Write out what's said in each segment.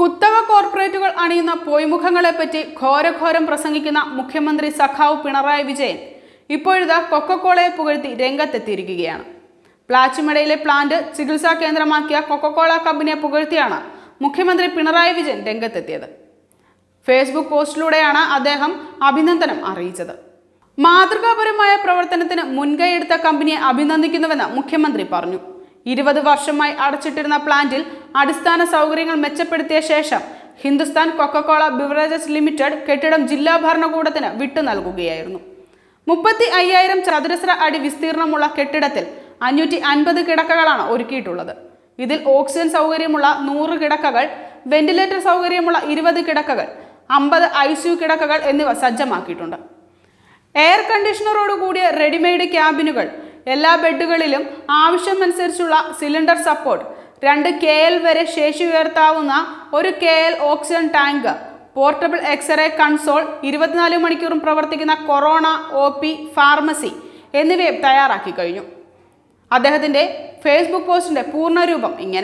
കുത്തക കോർപ്പറേറ്റുകൾ അണിയുന്ന പൊയ്മുഖങ്ങളെപ്പറ്റി ഘോരഘോരം പ്രസംഗിക്കുന്ന മുഖ്യമന്ത്രി സഖാവ് പിണറായി വിജയൻ ഇപ്പോഴിതാ കൊക്കക്കോളയെ പുകഴ്ത്തി രംഗത്തെത്തിയിരിക്കുകയാണ് പ്ലാച്ചിമടയിലെ പ്ലാന്റ് ചികിത്സാ കേന്ദ്രമാക്കിയ കൊക്കക്കോള കമ്പനിയെ പുകഴ്ത്തിയാണ് മുഖ്യമന്ത്രി പിണറായി വിജയൻ രംഗത്തെത്തിയത് ഫേസ്ബുക്ക് പോസ്റ്റിലൂടെയാണ് അദ്ദേഹം അഭിനന്ദനം അറിയിച്ചത് മാതൃകാപരമായ പ്രവർത്തനത്തിന് മുൻകൈയെടുത്ത കമ്പനിയെ അഭിനന്ദിക്കുന്നുവെന്ന് മുഖ്യമന്ത്രി പറഞ്ഞു ഇരുപത് വർഷമായി അടച്ചിട്ടിരുന്ന പ്ലാന്റിൽ അടിസ്ഥാന സൗകര്യങ്ങൾ മെച്ചപ്പെടുത്തിയ ശേഷം ഹിന്ദുസ്ഥാൻ കൊക്കക്കോള ബിവറേജസ് ലിമിറ്റഡ് കെട്ടിടം ജില്ലാ ഭരണകൂടത്തിന് വിട്ടു നൽകുകയായിരുന്നു മുപ്പത്തി അയ്യായിരം ചതുരശ്ര അടി വിസ്തീർണമുള്ള കെട്ടിടത്തിൽ അഞ്ഞൂറ്റി അൻപത് കിടക്കകളാണ് ഒരുക്കിയിട്ടുള്ളത് ഇതിൽ ഓക്സിജൻ സൗകര്യമുള്ള നൂറ് കിടക്കകൾ വെന്റിലേറ്റർ സൗകര്യമുള്ള ഇരുപത് കിടക്കകൾ അമ്പത് ഐ കിടക്കകൾ എന്നിവ സജ്ജമാക്കിയിട്ടുണ്ട് എയർ കണ്ടീഷണറോട് കൂടിയ റെഡിമെയ്ഡ് ക്യാബിനുകൾ എല്ലാ ബെഡുകളിലും ആവശ്യമനുസരിച്ചുള്ള സിലിണ്ടർ സപ്പോർട്ട് രണ്ട് കെ എൽ വരെ ശേഷി ഉയർത്താവുന്ന ഒരു K L oxygen tank portable x-ray console ഇരുപത്തിനാല് മണിക്കൂറും പ്രവർത്തിക്കുന്ന കൊറോണ ഒ പി ഫാർമസി എന്നിവയും തയ്യാറാക്കി കഴിഞ്ഞു അദ്ദേഹത്തിന്റെ ഫേസ്ബുക്ക് പോസ്റ്റിന്റെ പൂർണ്ണരൂപം ഇങ്ങനെ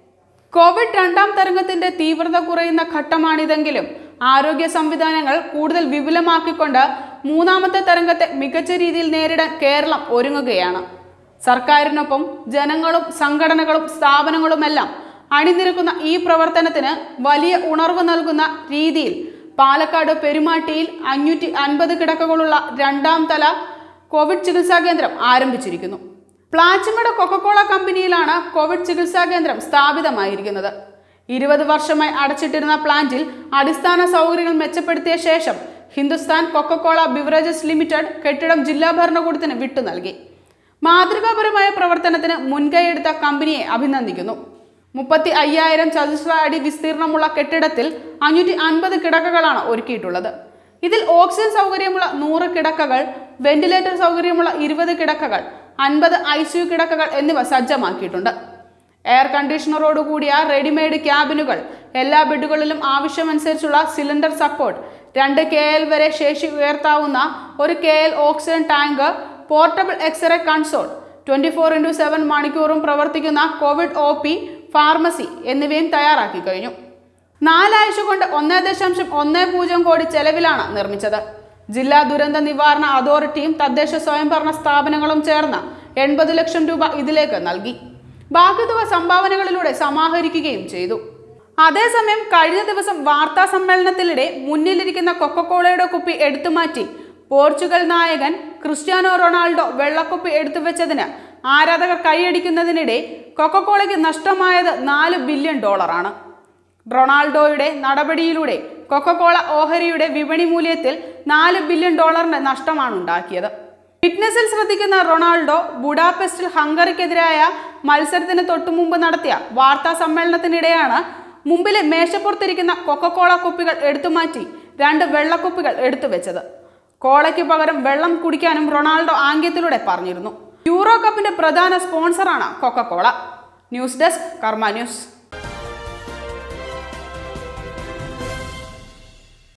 കോവിഡ് രണ്ടാം തരംഗത്തിന്റെ തീവ്രത കുറയുന്ന ഘട്ടമാണിതെങ്കിലും ആരോഗ്യ സംവിധാനങ്ങൾ കൂടുതൽ വിപുലമാക്കിക്കൊണ്ട് മൂന്നാമത്തെ തരംഗത്തെ മികച്ച രീതിയിൽ നേരിടാൻ കേരളം ഒരുങ്ങുകയാണ് സർക്കാരിനൊപ്പം ജനങ്ങളും സംഘടനകളും സ്ഥാപനങ്ങളുമെല്ലാം അണിനിരക്കുന്ന ഈ പ്രവർത്തനത്തിന് വലിയ ഉണർവ് നൽകുന്ന രീതിയിൽ പാലക്കാട് പെരുമാട്ടിയിൽ അഞ്ഞൂറ്റി അൻപത് കിടക്കകളുള്ള രണ്ടാം തല കോവിഡ് ചികിത്സാ കേന്ദ്രം ആരംഭിച്ചിരിക്കുന്നു പ്ലാച്ചിമട കൊക്കക്കോള കമ്പനിയിലാണ് കോവിഡ് ചികിത്സാ കേന്ദ്രം സ്ഥാപിതമായിരിക്കുന്നത് ഇരുപത് വർഷമായി അടച്ചിട്ടിരുന്ന പ്ലാന്റിൽ അടിസ്ഥാന സൗകര്യങ്ങൾ മെച്ചപ്പെടുത്തിയ ശേഷം ഹിന്ദുസ്ഥാൻ കൊക്കക്കോള ബിവറേജസ് ലിമിറ്റഡ് കെട്ടിടം ജില്ലാ ഭരണകൂടത്തിന് വിട്ടു നൽകി മാതൃകാപരമായ പ്രവർത്തനത്തിന് മുൻകൈയെടുത്ത കമ്പനിയെ അഭിനന്ദിക്കുന്നു മുപ്പത്തി അയ്യായിരം ചതുശ്ര അടി വിസ്തീർണമുള്ള കെട്ടിടത്തിൽ അഞ്ഞൂറ്റി അൻപത് കിടക്കകളാണ് ഒരുക്കിയിട്ടുള്ളത് ഇതിൽ ഓക്സിജൻ സൗകര്യമുള്ള നൂറ് കിടക്കകൾ വെന്റിലേറ്റർ സൗകര്യമുള്ള ഇരുപത് കിടക്കകൾ അൻപത് ഐ കിടക്കകൾ എന്നിവ സജ്ജമാക്കിയിട്ടുണ്ട് എയർ കണ്ടീഷണറോട് കൂടിയ റെഡിമെയ്ഡ് ക്യാബിനുകൾ എല്ലാ ബെഡുകളിലും ആവശ്യമനുസരിച്ചുള്ള സിലിണ്ടർ സപ്പോർട്ട് രണ്ട് കെ എൽ വരെ ശേഷി ഉയർത്താവുന്ന ഒരു K L oxygen tank portable x-ray console twenty four into seven മണിക്കൂറും പ്രവർത്തിക്കുന്ന കോവിഡ് ഒ പി ഫാർമസി എന്നിവയും തയ്യാറാക്കി കഴിഞ്ഞു നാലാഴ്ച കൊണ്ട് ഒന്നേ ദശാംശം ഒന്നേ പൂജ്യം കോടി ചെലവിലാണ് നിർമ്മിച്ചത് ജില്ലാ ദുരന്ത നിവാരണ അതോറിറ്റിയും തദ്ദേശ സ്വയംഭരണ സ്ഥാപനങ്ങളും ചേർന്ന് എൺപത് ലക്ഷം രൂപ ഇതിലേക്ക് നൽകി ബാക്കി തുക സംഭാവനകളിലൂടെ സമാഹരിക്കുകയും ചെയ്തു അതേസമയം കഴിഞ്ഞ ദിവസം വാർത്താ സമ്മേളനത്തിനിടെ മുന്നിലിരിക്കുന്ന കൊക്കക്കോളയുടെ കുപ്പി എടുത്തുമാറ്റി പോർച്ചുഗൽ നായകൻ ക്രിസ്ത്യാനോ റൊണാൾഡോ വെള്ളക്കുപ്പി എടുത്തു വെച്ചതിന് ആരാധകർ കൈയടിക്കുന്നതിനിടെ കൊക്കക്കോളയ്ക്ക് നഷ്ടമായത് നാല് ബില്യൺ ഡോളറാണ് റൊണാൾഡോയുടെ നടപടിയിലൂടെ കൊക്കക്കോള ഓഹരിയുടെ വിപണി മൂല്യത്തിൽ നാല് ബില്യൺ ഡോളറിന്റെ നഷ്ടമാണ് ഉണ്ടാക്കിയത് ഫിറ്റ്നസിൽ ശ്രദ്ധിക്കുന്ന റൊണാൾഡോ ബുഡാപെസ്റ്റിൽ ഹംഗറിക്കെതിരായ മത്സരത്തിന് തൊട്ടുമുമ്പ് നടത്തിയ വാർത്താ സമ്മേളനത്തിനിടെയാണ് മുമ്പിലെ മേശപ്പുറത്തിരിക്കുന്ന കൊക്കക്കോള കുപ്പികൾ എടുത്തുമാറ്റി രണ്ട് വെള്ളക്കുപ്പികൾ എടുത്തു വെച്ചത് കോളയ്ക്ക് പകരം വെള്ളം കുടിക്കാനും റൊണാൾഡോ ആംഗ്യത്തിലൂടെ പറഞ്ഞിരുന്നു യൂറോ കപ്പിന്റെ പ്രധാന സ്പോൺസറാണ് Coca Cola news desk Karma news